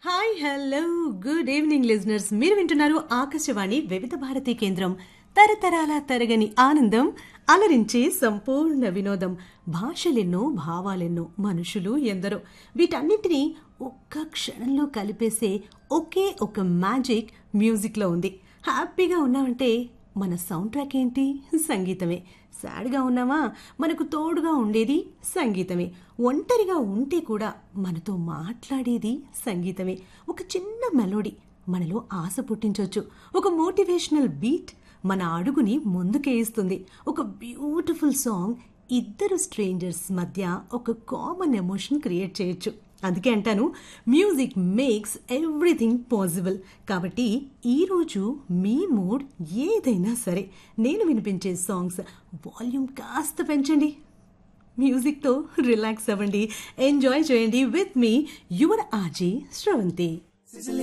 hi hello good evening listeners మీరు వింటున్నారు ఆకాశవాణి వివిధ భారతి కేంద్రం తరతరాల తరగని ఆనందం అలరించే సంపూర్ణ వినోదం భాషలెన్నో భావాలెన్నో మనుషులు ఎందరో వీటన్నిటినీ ఒక్క క్షణంలో కలిపేసే ఒకే ఒక మ్యాజిక్ మ్యూజిక్లో ఉంది హ్యాపీగా ఉన్నామంటే మన సౌండ్ ట్రాక్ ఏంటి సంగీతమే సాడ్గా ఉన్నామా మనకు తోడుగా ఉండేది సంగీతమే ఒంటరిగా ఉంటే కూడా మనతో మాట్లాడేది సంగీతమే ఒక చిన్న మెలోడీ మనలో ఆశ పుట్టించవచ్చు ఒక మోటివేషనల్ బీట్ మన అడుగుని ముందుకేయిస్తుంది ఒక బ్యూటిఫుల్ సాంగ్ ఇద్దరు స్ట్రేంజర్స్ మధ్య ఒక కామన్ ఎమోషన్ క్రియేట్ చేయొచ్చు అందుకే అంటాను మ్యూజిక్ మేక్స్ ఎవ్రీథింగ్ పాసిబుల్ కాబట్టి ఈరోజు మీ మూడ్ ఏదైనా సరే నేను వినిపించే సాంగ్స్ వాల్యూమ్ కాస్త పెంచండి మ్యూజిక్తో రిలాక్స్ అవ్వండి ఎంజాయ్ చేయండి విత్ మీ యువర్ ఆజీ శ్రవంతి